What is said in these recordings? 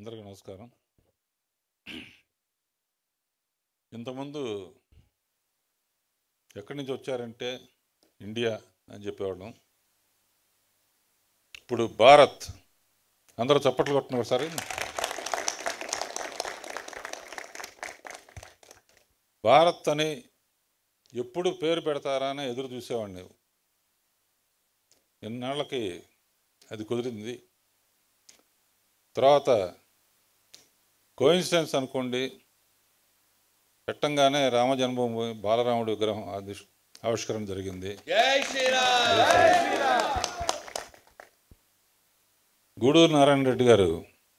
అందరికీ నమస్కారం ఇంతకుముందు ఎక్కడి నుంచి వచ్చారంటే ఇండియా అని చెప్పేవాళ్ళం ఇప్పుడు భారత్ అందరూ చప్పట్లు కొట్టిన ఒకసారి భారత్ అని ఎప్పుడు పేరు పెడతారా అని ఎదురు చూసేవాడిని ఎన్నాళ్ళకి అది కుదిరింది తర్వాత కోయిన్సిడెన్స్ అనుకోండి పెట్టంగానే రామ జన్మభూమి బాలరాముడి విగ్రహం ఆది ఆవిష్కరణ జరిగింది జై శ్రీరామ్ గూడూరు నారాయణ రెడ్డి గారు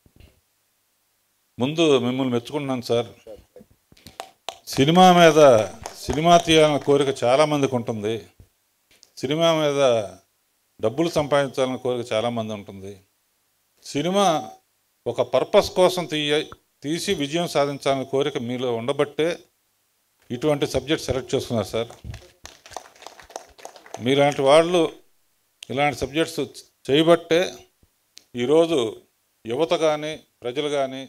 ముందు మిమ్మల్ని మెచ్చుకుంటున్నాను సార్ సినిమా మీద సినిమా తీయాలన్న కోరిక చాలామందికి ఉంటుంది సినిమా మీద డబ్బులు సంపాదించాలన్న కోరిక చాలామంది ఉంటుంది సినిమా ఒక పర్పస్ కోసం తీయ తీసి విజయం సాధించాలన్న కోరిక మీలో ఉండబట్టే ఇటువంటి సబ్జెక్ట్ సెలెక్ట్ చేసుకున్నారు సార్ మీలాంటి వాళ్ళు ఇలాంటి సబ్జెక్ట్స్ చేయబట్టే ఈరోజు యువత కానీ ప్రజలు కానీ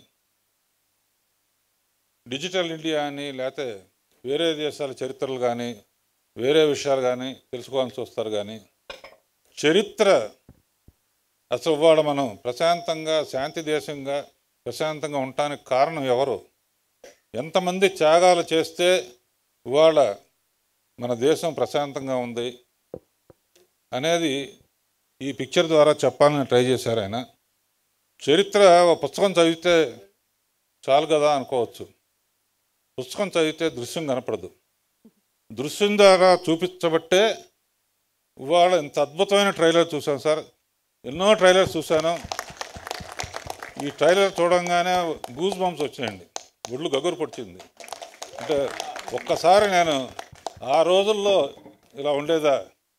డిజిటల్ ఇండియా అని లేకపోతే వేరే దేశాల చరిత్రలు కానీ వేరే విషయాలు కానీ తెలుసుకోవాలని చూస్తారు కానీ చరిత్ర అసలు ఇవాళ మనం ప్రశాంతంగా శాంతి దేశంగా ప్రశాంతంగా ఉండటానికి కారణం ఎవరు ఎంతమంది త్యాగాలు చేస్తే ఇవాళ మన దేశం ప్రశాంతంగా ఉంది అనేది ఈ పిక్చర్ ద్వారా చెప్పాలని ట్రై చేశారు ఆయన చరిత్ర ఒక పుస్తకం చదివితే చాలు కదా అనుకోవచ్చు పుస్తకం చదివితే దృశ్యం కనపడదు దృశ్యం ద్వారా చూపించబట్టే ఇవాళ ఇంత అద్భుతమైన ట్రైలర్ చూశాను సార్ ఎన్నో ట్రైలర్స్ చూశాను ఈ ట్రైలర్ చూడంగానే గూస్ బంప్స్ వచ్చాయండి ఒళ్ళు గగురు పొడిచింది అంటే ఒక్కసారి నేను ఆ రోజుల్లో ఇలా ఉండేదా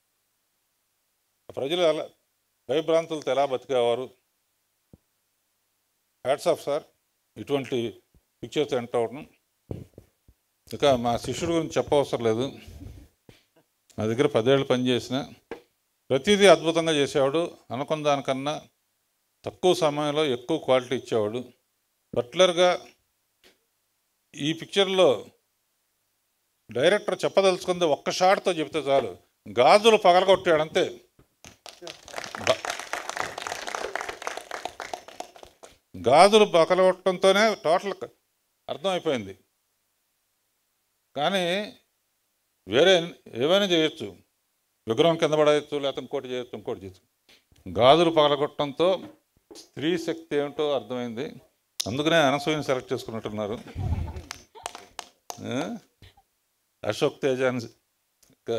ప్రజలు ఎలా భయభ్రాంతులతో ఎలా బతికేవారు హ్యాట్స్ ఆఫ్ సార్ ఇటువంటి పిక్చర్స్ ఎంటర్ అవడం ఇక మా శిష్యుడు గురించి చెప్పవసరం లేదు నా దగ్గర పదేళ్ళు పనిచేసిన ప్రతిదీ అద్భుతంగా చేసేవాడు అనుకున్న దానికన్నా తక్కువ సమయంలో ఎక్కువ క్వాలిటీ ఇచ్చేవాడు పర్టికులర్గా ఈ పిక్చర్లో డైరెక్టర్ చెప్పదలుచుకుంది ఒక్క షాట్తో చెప్తే చాలు గాజులు పగలగొట్టాడు అంతే గా- గాజులు పగలగొట్టడంతోనే టోటల్ అర్థమైపోయింది కానీ వేరే ఏమైనా చేయొచ్చు విగ్రహం కింద పడేయచ్చు లేకపోతే ఇంకోటి చేయొచ్చు ఇంకోటి చేయొచ్చు గాజులు పగలగొట్టడంతో స్త్రీ శక్తి ఏమిటో అర్థమైంది అందుకనే అనసూయని సెలెక్ట్ చేసుకున్నట్టున్నారు ఆ? అశోక్ తేజాని ఇంకా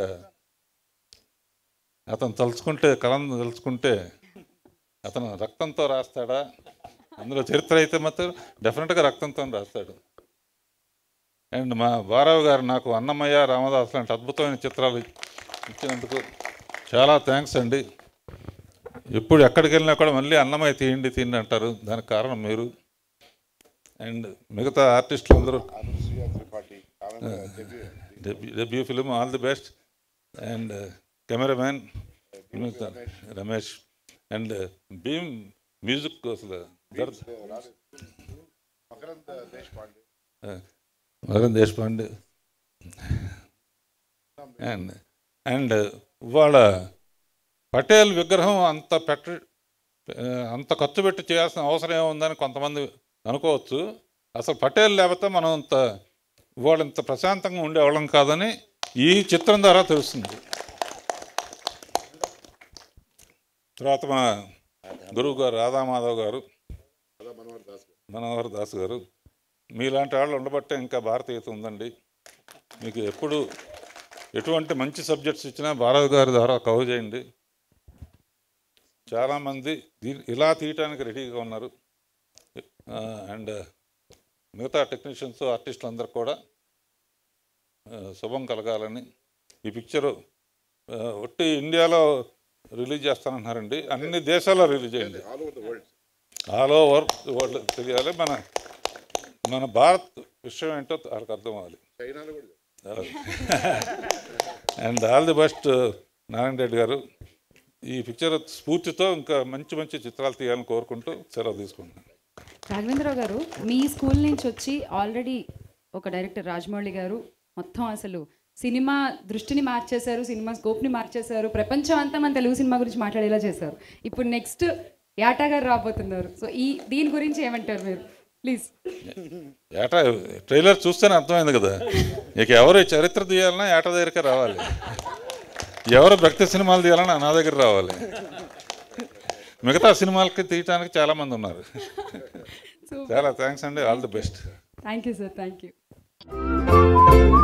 అతను తలుచుకుంటే కలం తలుచుకుంటే అతను రక్తంతో రాస్తాడా అందులో చరిత్ర అయితే మాత్రం డెఫినెట్గా రక్తంతో రాస్తాడు అండ్ మా బారావు గారు నాకు అన్నమయ్య రామదాస్ లాంటి అద్భుతమైన చిత్రాలు ఇచ్చినందుకు చాలా థ్యాంక్స్ అండి ఎప్పుడు ఎక్కడికి వెళ్ళినా కూడా మళ్ళీ అన్నమయ్య తీయండి తీయండి అంటారు దానికి కారణం మీరు అండ్ మిగతా ఆర్టిస్టులు అందరూ అనుసూయ త్రిపాఠి ఆమె debut debut film all the best and cameraman Ramesh and Bheem music అసలు దర్ద్ రాలేదు మకరంద్ దేశపాండే వరుణ్ దేశపాండే అండ్ అండ్ ఇవాళ పటేల్ విగ్రహం అంత పెట్ట ఆ, అంత ఖర్చు పెట్టి చేయాల్సిన అవసరం ఏముందని కొంతమంది అనుకోవచ్చు అసలు పటేల్ లేకపోతే మనం ఇంత ఇవాళ ఇంత ప్రశాంతంగా ఉండేవాళ్ళం కాదని ఈ చిత్రం ద్వారా తెలుస్తుంది తర్వాత మా గురువు గారు రాధామాధవ్ గారు కదా మనోహర్ దాస్ గారు. మనోహర్ దాస్ గారు మీలాంటి వాళ్ళు ఉండబట్టే ఇంకా భారతీయత ఉందండి మీకు ఎప్పుడు ఎటువంటి మంచి సబ్జెక్ట్స్ ఇచ్చినా భారత్ గారి ద్వారా కవర్ చేయండి చాలామంది దీ- ఇలా తీయటానికి రెడీగా ఉన్నారు అండ్ మిగతా టెక్నీషియన్స్ ఆర్టిస్టులు అందరూ కూడా ఆ, శుభం కలగాలని ఈ పిక్చరు ఆ, ఒట్టి ఇండియాలో రిలీజ్ చేస్తానంటున్నారండి అన్ని దేశాల్లో రిలీజ్ చేయండి all over the world all over world తెలియాలి మన మన భారత్ విషయం ఏంటో వాళ్ళకి అర్థం అవ్వాలి చైనాలో కూడా and all the best Narayana Reddy garu ఈ పిక్చర్ స్ఫూర్తితో ఇంకా మంచి మంచి చిత్రాలు తీయాలని కోరుకుంటూ సెలవు తీసుకుంటున్నాను రాఘవేంద్రరావు గారు మీ స్కూల్ నుంచి వచ్చి ఆల్రెడీ ఒక డైరెక్టర్ రాజమౌళి గారు మొత్తం అసలు సినిమా దృష్టిని మార్చేశారు సినిమా స్కోప్ని మార్చేశారు ప్రపంచం అంతా మన తెలుగు సినిమా గురించి మాట్లాడేలా చేశారు ఇప్పుడు నెక్స్ట్ యాటా గారు రాబోతున్నారు సో ఈ దీని గురించి ఏమంటారు మీరు ప్లీజ్ ఏటా ట్రైలర్ చూస్తేనే అర్థమైంది కదా ఇక ఎవరు ఈ చరిత్ర తీయాలన్నా ఏట దగ్గరికి రావాలి ఎవరు భక్తి సినిమాలు తీయాలన్నా నా దగ్గర రావాలి మిగతా సినిమాలకి తీయటానికి చాలామంది ఉన్నారు సో చాలా థ్యాంక్స్ అండి all the best thank you sir thank you